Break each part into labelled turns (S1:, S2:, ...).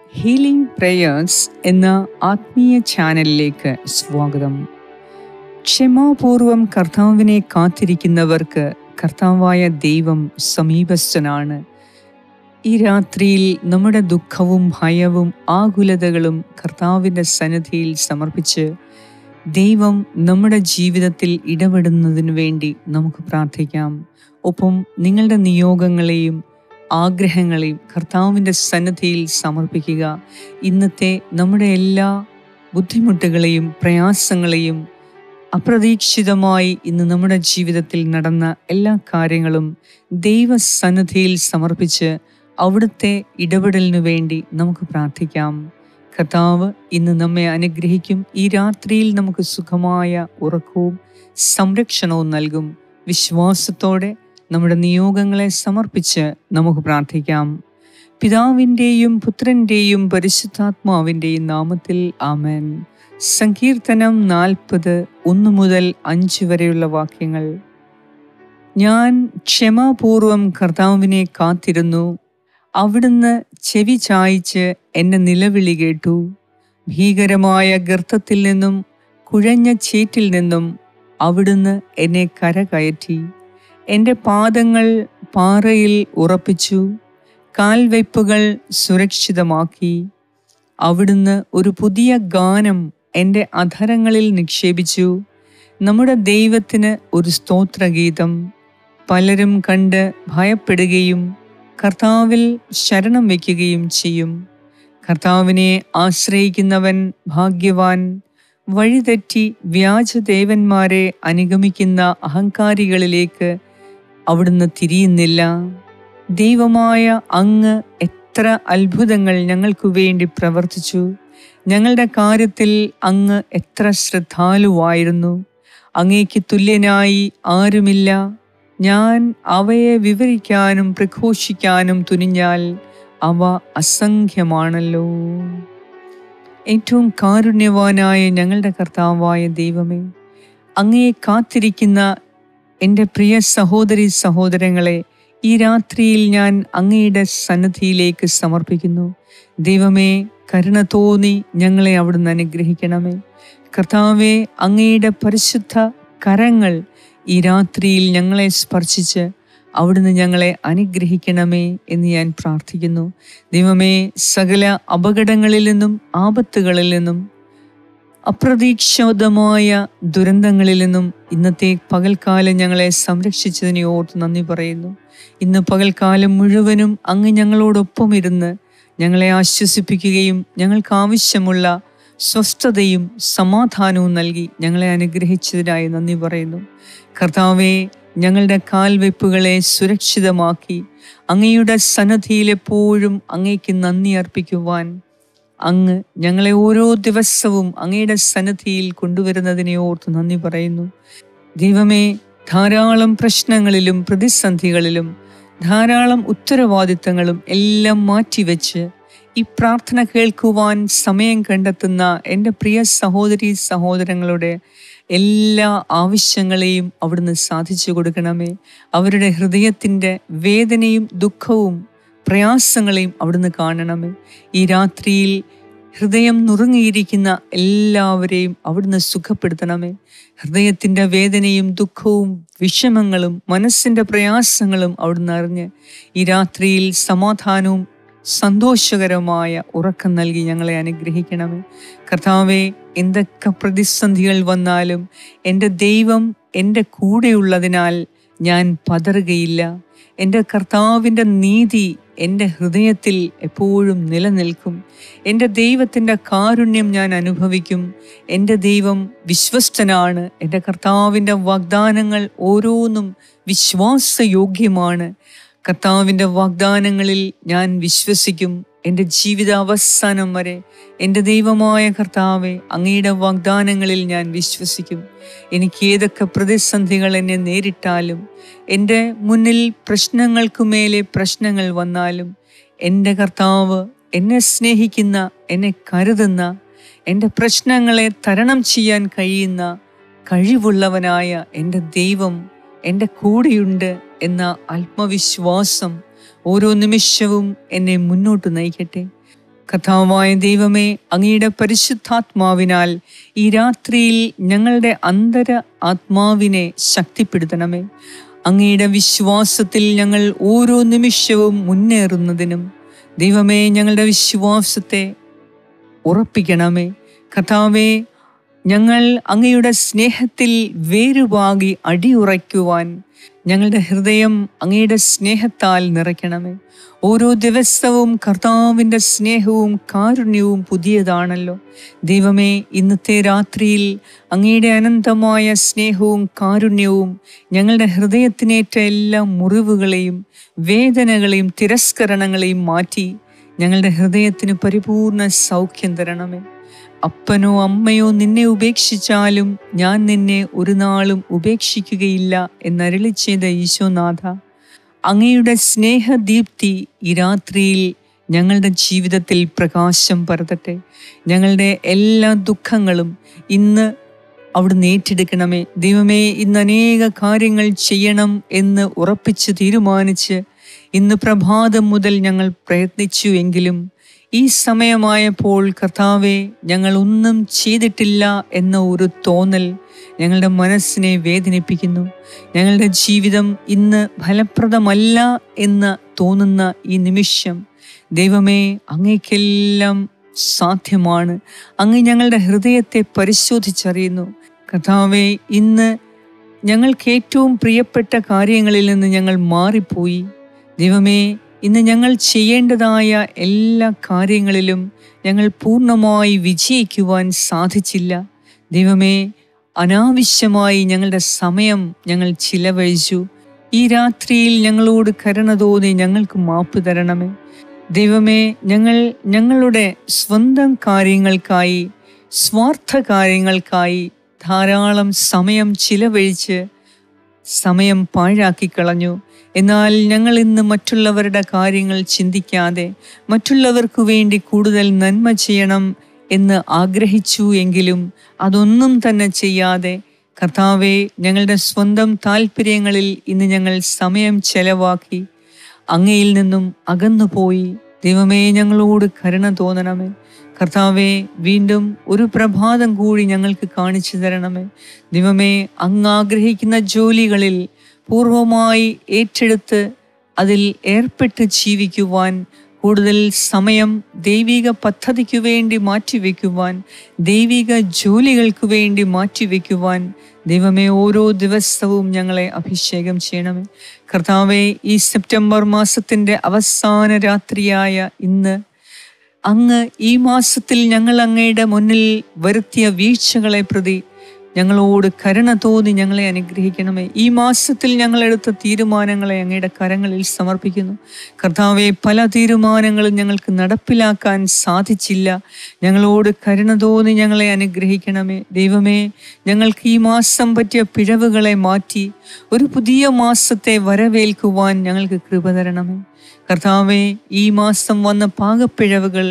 S1: healing prayers എന്ന ആത്മീയ ചാനലിലേക്ക് സ്വാഗതം ക്ഷമാപൂർവം കർത്താവിനെ കാത്തിരിക്കുന്നവർക്ക് കർത്താവായ ദൈവം സമീപസ്ഥനാണ് ഈ രാത്രിയിൽ നമ്മുടെ ദുഃഖവും ഭയവും ആകുലതകളും കർത്താവിൻ്റെ സന്നിധിയിൽ സമർപ്പിച്ച് ദൈവം നമ്മുടെ ജീവിതത്തിൽ ഇടപെടുന്നതിനു വേണ്ടി നമുക്ക് പ്രാർത്ഥിക്കാം ഒപ്പം നിങ്ങളുടെ നിയോഗങ്ങളെയും ആഗ്രഹങ്ങളെയും കർത്താവിൻ്റെ സന്നദ്ധിയിൽ സമർപ്പിക്കുക ഇന്നത്തെ നമ്മുടെ എല്ലാ ബുദ്ധിമുട്ടുകളെയും പ്രയാസങ്ങളെയും അപ്രതീക്ഷിതമായി ഇന്ന് നമ്മുടെ ജീവിതത്തിൽ നടന്ന എല്ലാ കാര്യങ്ങളും ദൈവസന്നിധിയിൽ സമർപ്പിച്ച് അവിടുത്തെ ഇടപെടലിനു വേണ്ടി നമുക്ക് പ്രാർത്ഥിക്കാം കർത്താവ് ഇന്ന് നമ്മെ അനുഗ്രഹിക്കും ഈ രാത്രിയിൽ നമുക്ക് സുഖമായ ഉറക്കവും സംരക്ഷണവും നൽകും വിശ്വാസത്തോടെ നമ്മുടെ നിയോഗങ്ങളെ സമർപ്പിച്ച് നമുക്ക് പ്രാർത്ഥിക്കാം പിതാവിൻ്റെയും പുത്രൻ്റെയും പരിശുദ്ധാത്മാവിൻ്റെയും നാമത്തിൽ ആമേൻ സങ്കീർത്തനം നാൽപ്പത് ഒന്ന് മുതൽ അഞ്ച് വരെയുള്ള വാക്യങ്ങൾ ഞാൻ ക്ഷമാപൂർവം കർത്താവിനെ കാത്തിരുന്നു അവിടുന്ന് ചെവി ചായ്ച്ച് എന്നെ നിലവിളി കേട്ടു ഭീകരമായ ഗർത്തത്തിൽ നിന്നും കുഴഞ്ഞ ചേറ്റിൽ നിന്നും അവിടുന്ന് എന്നെ കരകയറ്റി എൻ്റെ പാദങ്ങൾ പാറയിൽ ഉറപ്പിച്ചു കാൽവയ്പ്പുകൾ സുരക്ഷിതമാക്കി അവിടുന്ന് ഒരു പുതിയ ഗാനം എൻ്റെ അധരങ്ങളിൽ നിക്ഷേപിച്ചു നമ്മുടെ ദൈവത്തിന് ഒരു സ്തോത്രഗീതം പലരും കണ്ട് ഭയപ്പെടുകയും കർത്താവിൽ ശരണം വയ്ക്കുകയും ചെയ്യും കർത്താവിനെ ആശ്രയിക്കുന്നവൻ ഭാഗ്യവാൻ വഴിതെറ്റി വ്യാജദേവന്മാരെ അനുഗമിക്കുന്ന അഹങ്കാരികളിലേക്ക് അവിടുന്ന് തിരിയുന്നില്ല ദൈവമായ അങ്ങ് എത്ര അത്ഭുതങ്ങൾ ഞങ്ങൾക്കു വേണ്ടി പ്രവർത്തിച്ചു ഞങ്ങളുടെ കാര്യത്തിൽ അങ്ങ് എത്ര ശ്രദ്ധാലുവായിരുന്നു അങ്ങേക്ക് തുല്യനായി ആരുമില്ല ഞാൻ അവയെ വിവരിക്കാനും പ്രഘോഷിക്കാനും തുനിഞ്ഞാൽ അവ അസംഖ്യമാണല്ലോ ഏറ്റവും കാരുണ്യവാനായ ഞങ്ങളുടെ കർത്താവായ ദൈവമേ അങ്ങയെ കാത്തിരിക്കുന്ന എൻ്റെ പ്രിയ സഹോദരി സഹോദരങ്ങളെ ഈ രാത്രിയിൽ ഞാൻ അങ്ങയുടെ സന്നദ്ധിയിലേക്ക് സമർപ്പിക്കുന്നു ദൈവമേ കരുണ തോന്നി ഞങ്ങളെ അവിടുന്ന് അനുഗ്രഹിക്കണമേ കർത്താവെ അങ്ങയുടെ പരിശുദ്ധ കരങ്ങൾ ഈ രാത്രിയിൽ ഞങ്ങളെ സ്പർശിച്ച് അവിടുന്ന് ഞങ്ങളെ അനുഗ്രഹിക്കണമേ എന്ന് ഞാൻ പ്രാർത്ഥിക്കുന്നു ദൈവമേ സകല അപകടങ്ങളിൽ നിന്നും ആപത്തുകളിൽ നിന്നും അപ്രതീക്ഷിതമായ ദുരന്തങ്ങളിൽ നിന്നും ഇന്നത്തെ പകൽക്കാലം ഞങ്ങളെ സംരക്ഷിച്ചതിനെ ഓർത്ത് നന്ദി പറയുന്നു ഇന്ന് പകൽക്കാലം മുഴുവനും അങ്ങ് ഞങ്ങളോടൊപ്പം ഇരുന്ന് ഞങ്ങളെ ആശ്വസിപ്പിക്കുകയും ഞങ്ങൾക്ക് ആവശ്യമുള്ള സ്വസ്ഥതയും സമാധാനവും നൽകി ഞങ്ങളെ അനുഗ്രഹിച്ചതിനായി നന്ദി പറയുന്നു കർത്താവെ ഞങ്ങളുടെ കാൽവെപ്പുകളെ സുരക്ഷിതമാക്കി അങ്ങയുടെ സന്നദ്ധിയിൽ എപ്പോഴും അങ്ങേക്ക് നന്ദി അർപ്പിക്കുവാൻ അങ്ങ് ഞങ്ങളെ ഓരോ ദിവസവും അങ്ങയുടെ സന്നദ്ധിയിൽ കൊണ്ടുവരുന്നതിനെ ഓർത്ത് നന്ദി പറയുന്നു ദൈവമേ ധാരാളം പ്രശ്നങ്ങളിലും പ്രതിസന്ധികളിലും ധാരാളം ഉത്തരവാദിത്തങ്ങളും എല്ലാം മാറ്റിവെച്ച് ഈ പ്രാർത്ഥന കേൾക്കുവാൻ സമയം കണ്ടെത്തുന്ന എൻ്റെ പ്രിയ സഹോദരി സഹോദരങ്ങളുടെ എല്ലാ ആവശ്യങ്ങളെയും അവിടുന്ന് സാധിച്ചു കൊടുക്കണമേ അവരുടെ ഹൃദയത്തിൻ്റെ വേദനയും ദുഃഖവും പ്രയാസങ്ങളെയും അവിടുന്ന് കാണണമേ ഈ രാത്രിയിൽ ഹൃദയം നുറുങ്ങിയിരിക്കുന്ന എല്ലാവരെയും അവിടുന്ന് സുഖപ്പെടുത്തണമേ ഹൃദയത്തിൻ്റെ വേദനയും ദുഃഖവും വിഷമങ്ങളും മനസ്സിൻ്റെ പ്രയാസങ്ങളും അവിടുന്ന് അറിഞ്ഞ് ഈ രാത്രിയിൽ സമാധാനവും സന്തോഷകരമായ ഉറക്കം നൽകി ഞങ്ങളെ അനുഗ്രഹിക്കണമേ കർത്താവെ എന്തൊക്കെ പ്രതിസന്ധികൾ വന്നാലും എൻ്റെ ദൈവം എൻ്റെ കൂടെയുള്ളതിനാൽ ഞാൻ പതറുകയില്ല എൻ്റെ കർത്താവിൻ്റെ നീതി എൻ്റെ ഹൃദയത്തിൽ എപ്പോഴും നിലനിൽക്കും എൻ്റെ ദൈവത്തിൻ്റെ കാരുണ്യം ഞാൻ അനുഭവിക്കും എൻ്റെ ദൈവം വിശ്വസ്തനാണ് എൻ്റെ കർത്താവിൻ്റെ വാഗ്ദാനങ്ങൾ ഓരോന്നും വിശ്വാസയോഗ്യമാണ് കർത്താവിൻ്റെ വാഗ്ദാനങ്ങളിൽ ഞാൻ വിശ്വസിക്കും എൻ്റെ ജീവിത അവസാനം വരെ എൻ്റെ ദൈവമായ കർത്താവെ അങ്ങയുടെ വാഗ്ദാനങ്ങളിൽ ഞാൻ വിശ്വസിക്കും എനിക്ക് ഏതൊക്കെ പ്രതിസന്ധികൾ എന്നെ നേരിട്ടാലും എൻ്റെ മുന്നിൽ പ്രശ്നങ്ങൾക്കു മേലെ പ്രശ്നങ്ങൾ വന്നാലും എൻ്റെ കർത്താവ് എന്നെ സ്നേഹിക്കുന്ന എന്നെ കരുതുന്ന എൻ്റെ പ്രശ്നങ്ങളെ തരണം ചെയ്യാൻ കഴിയുന്ന കഴിവുള്ളവനായ എൻ്റെ ദൈവം എൻ്റെ കൂടെയുണ്ട് എന്ന ആത്മവിശ്വാസം ഓരോ നിമിഷവും എന്നെ മുന്നോട്ട് നയിക്കട്ടെ കഥാവായ ദൈവമേ അങ്ങയുടെ പരിശുദ്ധാത്മാവിനാൽ ഈ രാത്രിയിൽ ഞങ്ങളുടെ അന്തര ആത്മാവിനെ ശക്തിപ്പെടുത്തണമേ അങ്ങയുടെ വിശ്വാസത്തിൽ ഞങ്ങൾ ഓരോ നിമിഷവും മുന്നേറുന്നതിനും ദൈവമേ ഞങ്ങളുടെ വിശ്വാസത്തെ ഉറപ്പിക്കണമേ കഥാവേ ഞങ്ങൾ അങ്ങയുടെ സ്നേഹത്തിൽ വേരുപാകി അടിയുറയ്ക്കുവാൻ ഞങ്ങളുടെ ഹൃദയം അങ്ങയുടെ സ്നേഹത്താൽ നിറയ്ക്കണമേ ഓരോ ദിവസവും കർത്താവിൻ്റെ സ്നേഹവും കാരുണ്യവും പുതിയതാണല്ലോ ദൈവമേ ഇന്നത്തെ രാത്രിയിൽ അങ്ങയുടെ അനന്തമായ സ്നേഹവും കാരുണ്യവും ഞങ്ങളുടെ ഹൃദയത്തിനേറ്റ എല്ലാ മുറിവുകളെയും വേദനകളെയും തിരസ്കരണങ്ങളെയും മാറ്റി ഞങ്ങളുടെ ഹൃദയത്തിന് പരിപൂർണ സൗഖ്യം തരണമേ അപ്പനോ അമ്മയോ നിന്നെ ഉപേക്ഷിച്ചാലും ഞാൻ നിന്നെ ഒരു നാളും ഉപേക്ഷിക്കുകയില്ല എന്നരളി ചെയ്ത ഈശോനാഥ അങ്ങയുടെ സ്നേഹദീപ്തി ഈ രാത്രിയിൽ ഞങ്ങളുടെ ജീവിതത്തിൽ പ്രകാശം പരതട്ടെ ഞങ്ങളുടെ എല്ലാ ദുഃഖങ്ങളും ഇന്ന് അവിടുന്ന് ഏറ്റെടുക്കണമേ ദൈവമേ ഇന്ന് അനേക കാര്യങ്ങൾ ചെയ്യണം എന്ന് ഉറപ്പിച്ച് തീരുമാനിച്ച് ഇന്ന് പ്രഭാതം മുതൽ ഞങ്ങൾ പ്രയത്നിച്ചു എങ്കിലും ഈ സമയമായപ്പോൾ കർത്താവെ ഞങ്ങൾ ഒന്നും ചെയ്തിട്ടില്ല എന്ന ഒരു തോന്നൽ ഞങ്ങളുടെ മനസ്സിനെ വേദനിപ്പിക്കുന്നു ഞങ്ങളുടെ ജീവിതം ഇന്ന് ഫലപ്രദമല്ല എന്ന് തോന്നുന്ന ഈ നിമിഷം ദൈവമേ അങ്ങേക്കെല്ലാം സാധ്യമാണ് അങ്ങ് ഞങ്ങളുടെ ഹൃദയത്തെ പരിശോധിച്ചറിയുന്നു കർത്താവെ ഇന്ന് ഞങ്ങൾക്ക് ഏറ്റവും പ്രിയപ്പെട്ട കാര്യങ്ങളിൽ നിന്ന് ഞങ്ങൾ മാറിപ്പോയി ദൈവമേ ഇന്ന് ഞങ്ങൾ ചെയ്യേണ്ടതായ എല്ലാ കാര്യങ്ങളിലും ഞങ്ങൾ പൂർണ്ണമായി വിജയിക്കുവാൻ സാധിച്ചില്ല ദൈവമേ അനാവശ്യമായി ഞങ്ങളുടെ സമയം ഞങ്ങൾ ചിലവഴിച്ചു ഈ രാത്രിയിൽ ഞങ്ങളോട് കരുണ തോന്നി ഞങ്ങൾക്ക് മാപ്പ് തരണമേ ദൈവമേ ഞങ്ങൾ ഞങ്ങളുടെ സ്വന്തം കാര്യങ്ങൾക്കായി സ്വാർത്ഥ കാര്യങ്ങൾക്കായി ധാരാളം സമയം ചിലവഴിച്ച് സമയം പാഴാക്കി കളഞ്ഞു എന്നാൽ ഞങ്ങൾ ഇന്ന് മറ്റുള്ളവരുടെ കാര്യങ്ങൾ ചിന്തിക്കാതെ മറ്റുള്ളവർക്കു വേണ്ടി കൂടുതൽ നന്മ ചെയ്യണം എന്ന് ആഗ്രഹിച്ചു എങ്കിലും അതൊന്നും തന്നെ ചെയ്യാതെ കർത്താവെ ഞങ്ങളുടെ സ്വന്തം താല്പര്യങ്ങളിൽ ഇന്ന് ഞങ്ങൾ സമയം ചെലവാക്കി അങ്ങയിൽ നിന്നും അകന്നുപോയി ദൈവമേ ഞങ്ങളോട് കരുണ തോന്നണമേ കർത്താവെ വീണ്ടും ഒരു പ്രഭാതം കൂടി ഞങ്ങൾക്ക് കാണിച്ചു തരണമേ ദൈവമേ അങ്ങ് ആഗ്രഹിക്കുന്ന ജോലികളിൽ പൂർവമായി ഏറ്റെടുത്ത് അതിൽ ഏർപ്പെട്ട് ജീവിക്കുവാൻ കൂടുതൽ സമയം ദൈവിക പദ്ധതിക്കു വേണ്ടി മാറ്റിവെക്കുവാൻ ദൈവിക ജോലികൾക്ക് വേണ്ടി മാറ്റിവെക്കുവാൻ ദൈവമേ ഓരോ ദിവസവും ഞങ്ങളെ അഭിഷേകം ചെയ്യണമേ കർത്താവെ ഈ സെപ്റ്റംബർ മാസത്തിൻ്റെ അവസാന രാത്രിയായ ഇന്ന് അങ്ങ് ഈ മാസത്തിൽ ഞങ്ങൾ അങ്ങയുടെ മുന്നിൽ വരുത്തിയ വീഴ്ചകളെ പ്രതി ഞങ്ങളോട് കരുണ തോന്നി ഞങ്ങളെ അനുഗ്രഹിക്കണമേ ഈ മാസത്തിൽ ഞങ്ങൾ എടുത്ത തീരുമാനങ്ങളെ അങ്ങയുടെ കരങ്ങളിൽ സമർപ്പിക്കുന്നു കർത്താവെ പല തീരുമാനങ്ങളും ഞങ്ങൾക്ക് നടപ്പിലാക്കാൻ സാധിച്ചില്ല ഞങ്ങളോട് കരുണ തോന്നി ഞങ്ങളെ അനുഗ്രഹിക്കണമേ ദൈവമേ ഞങ്ങൾക്ക് ഈ മാസം പറ്റിയ പിഴവുകളെ മാറ്റി ഒരു പുതിയ മാസത്തെ വരവേൽക്കുവാൻ ഞങ്ങൾക്ക് കൃപ തരണമേ കർത്താവെ ഈ മാസം വന്ന പാകപ്പിഴവുകൾ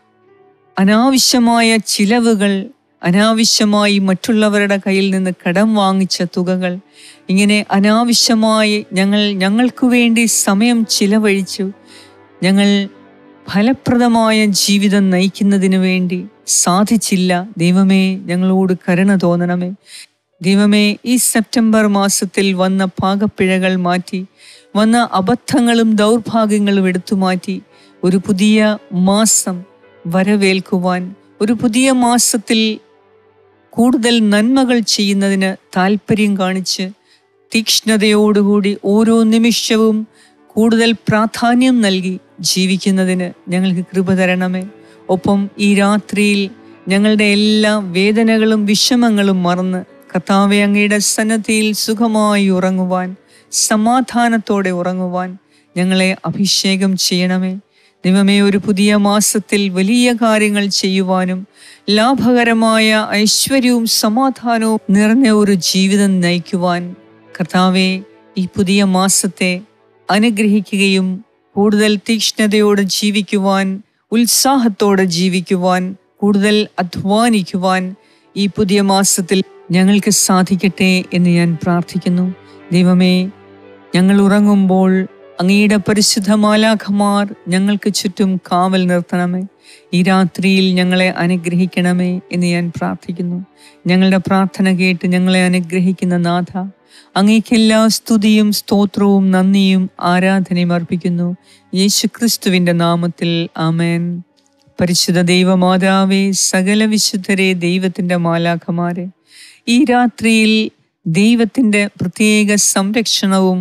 S1: അനാവശ്യമായ ചിലവുകൾ അനാവശ്യമായി മറ്റുള്ളവരുടെ കയ്യിൽ നിന്ന് കടം വാങ്ങിച്ച തുകകൾ ഇങ്ങനെ അനാവശ്യമായി ഞങ്ങൾ ഞങ്ങൾക്ക് വേണ്ടി സമയം ചിലവഴിച്ചു ഞങ്ങൾ ഫലപ്രദമായ ജീവിതം നയിക്കുന്നതിന് വേണ്ടി സാധിച്ചില്ല ദൈവമേ ഞങ്ങളോട് കരുണ തോന്നണമേ ദൈവമേ ഈ സെപ്റ്റംബർ മാസത്തിൽ വന്ന പാകപ്പിഴകൾ മാറ്റി വന്ന അബദ്ധങ്ങളും ദൗർഭാഗ്യങ്ങളും എടുത്തു മാറ്റി ഒരു പുതിയ മാസം വരവേൽക്കുവാൻ ഒരു പുതിയ മാസത്തിൽ കൂടുതൽ നന്മകൾ ചെയ്യുന്നതിന് താല്പര്യം കാണിച്ച് തീക്ഷ്ണതയോടുകൂടി ഓരോ നിമിഷവും കൂടുതൽ പ്രാധാന്യം നൽകി ജീവിക്കുന്നതിന് ഞങ്ങൾക്ക് കൃപ തരണമേ ഒപ്പം ഈ രാത്രിയിൽ ഞങ്ങളുടെ എല്ലാ വേദനകളും വിഷമങ്ങളും മറന്ന് കർത്താവെ അങ്ങയുടെ സന്നദ്ധിയിൽ സുഖമായി ഉറങ്ങുവാൻ സമാധാനത്തോടെ ഉറങ്ങുവാൻ ഞങ്ങളെ അഭിഷേകം ചെയ്യണമേ ദൈവമേ ഒരു പുതിയ മാസത്തിൽ വലിയ കാര്യങ്ങൾ ചെയ്യുവാനും ലാഭകരമായ ഐശ്വര്യവും സമാധാനവും നിറഞ്ഞ ഒരു ജീവിതം നയിക്കുവാൻ കർത്താവെ ഈ പുതിയ മാസത്തെ അനുഗ്രഹിക്കുകയും കൂടുതൽ തീക്ഷ്ണതയോടെ ജീവിക്കുവാൻ ഉത്സാഹത്തോടെ ജീവിക്കുവാൻ കൂടുതൽ അധ്വാനിക്കുവാൻ ഈ പുതിയ മാസത്തിൽ ഞങ്ങൾക്ക് സാധിക്കട്ടെ എന്ന് ഞാൻ പ്രാർത്ഥിക്കുന്നു ദൈവമേ ഞങ്ങൾ ഉറങ്ങുമ്പോൾ അങ്ങയുടെ പരിശുദ്ധ മാലാഖമാർ ഞങ്ങൾക്ക് ചുറ്റും കാവൽ നിർത്തണമേ ഈ രാത്രിയിൽ ഞങ്ങളെ അനുഗ്രഹിക്കണമേ എന്ന് ഞാൻ പ്രാർത്ഥിക്കുന്നു ഞങ്ങളുടെ പ്രാർത്ഥന കേട്ട് ഞങ്ങളെ അനുഗ്രഹിക്കുന്ന നാഥ അങ്ങേക്കെല്ലാ സ്തുതിയും സ്തോത്രവും നന്ദിയും ആരാധനയും അർപ്പിക്കുന്നു യേശു ക്രിസ്തുവിൻ്റെ നാമത്തിൽ ആമേൻ പരിശുദ്ധ ദൈവമാതാവേ സകല വിശുദ്ധരെ ദൈവത്തിൻ്റെ മാലാഖമാരെ ഈ രാത്രിയിൽ ദൈവത്തിൻ്റെ പ്രത്യേക സംരക്ഷണവും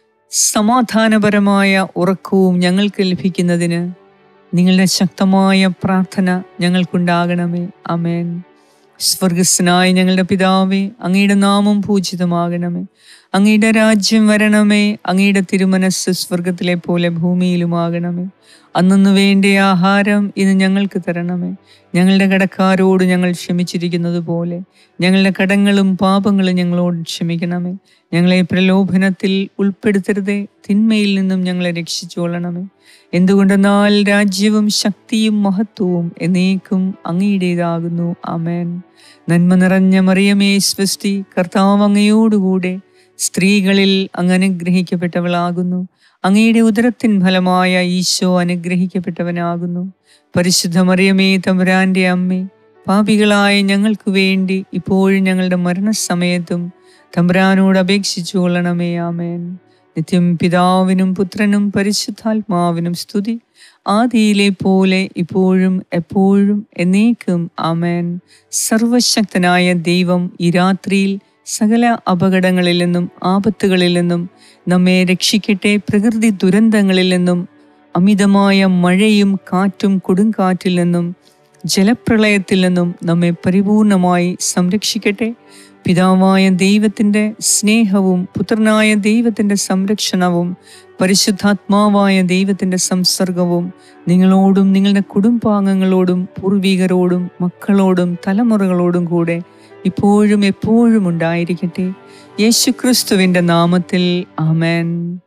S1: സമാധാനപരമായ ഉറക്കവും ഞങ്ങൾക്ക് ലഭിക്കുന്നതിന് നിങ്ങളുടെ ശക്തമായ പ്രാർത്ഥന ഞങ്ങൾക്കുണ്ടാകണമേ അമേൻ സ്വർഗസ്നായ ഞങ്ങളുടെ പിതാവേ അങ്ങയുടെ നാമം പൂജിതമാകണമേ അങ്ങയുടെ രാജ്യം വരണമേ അങ്ങയുടെ തിരുമനസ് സ്വർഗത്തിലെ പോലെ ഭൂമിയിലുമാകണമേ അന്നു വേണ്ട ആഹാരം ഇന്ന് ഞങ്ങൾക്ക് തരണമേ ഞങ്ങളുടെ കടക്കാരോട് ഞങ്ങൾ ക്ഷമിച്ചിരിക്കുന്നത് പോലെ ഞങ്ങളുടെ കടങ്ങളും പാപങ്ങളും ഞങ്ങളോട് ക്ഷമിക്കണമേ ഞങ്ങളെ പ്രലോഭനത്തിൽ ഉൾപ്പെടുത്തരുതേ തിന്മയിൽ നിന്നും ഞങ്ങളെ രക്ഷിച്ചുകൊള്ളണമേ എന്തുകൊണ്ടെന്നാൽ രാജ്യവും ശക്തിയും മഹത്വവും എന്നേക്കും അങ്ങയുടേതാകുന്നു അമേൻ നന്മ നിറഞ്ഞ മറിയമേ സ്വസ്തി കർത്താവ് അങ്ങയോടുകൂടെ സ്ത്രീകളിൽ അങ്ങ് അനുഗ്രഹിക്കപ്പെട്ടവളാകുന്നു അങ്ങയുടെ ഉദരത്തിൻ ഫലമായ ഈശോ അനുഗ്രഹിക്കപ്പെട്ടവനാകുന്നു പരിശുദ്ധ മറിയമേ തമ്പുരാന്റെ അമ്മേ പാപികളായ ഞങ്ങൾക്ക് വേണ്ടി ഇപ്പോഴും ഞങ്ങളുടെ മരണസമയത്തും തമ്പുരാനോട് അപേക്ഷിച്ചു കൊള്ളണമേ ആമേൻ നിത്യം പിതാവിനും പുത്രനും പരിശുദ്ധാത്മാവിനും സ്തുതി ആദിയിലെ പോലെ ഇപ്പോഴും എപ്പോഴും എന്നേക്കും ആമേൻ സർവശക്തനായ ദൈവം ഈ രാത്രിയിൽ സകല അപകടങ്ങളിൽ നിന്നും ആപത്തുകളിൽ നിന്നും നമ്മെ രക്ഷിക്കട്ടെ പ്രകൃതി ദുരന്തങ്ങളിൽ നിന്നും അമിതമായ മഴയും കാറ്റും കൊടുങ്കാറ്റിൽ നിന്നും ജലപ്രളയത്തിൽ നിന്നും നമ്മെ പരിപൂർണമായി സംരക്ഷിക്കട്ടെ പിതാവായ ദൈവത്തിൻ്റെ സ്നേഹവും പുത്രനായ ദൈവത്തിൻ്റെ സംരക്ഷണവും പരിശുദ്ധാത്മാവായ ദൈവത്തിൻ്റെ സംസർഗവും നിങ്ങളോടും നിങ്ങളുടെ കുടുംബാംഗങ്ങളോടും പൂർവികരോടും മക്കളോടും തലമുറകളോടും കൂടെ ഇപ്പോഴും എപ്പോഴും ഉണ്ടായിരിക്കട്ടെ യേശുക്രിസ്തുവിൻ്റെ നാമത്തിൽ ആമേൻ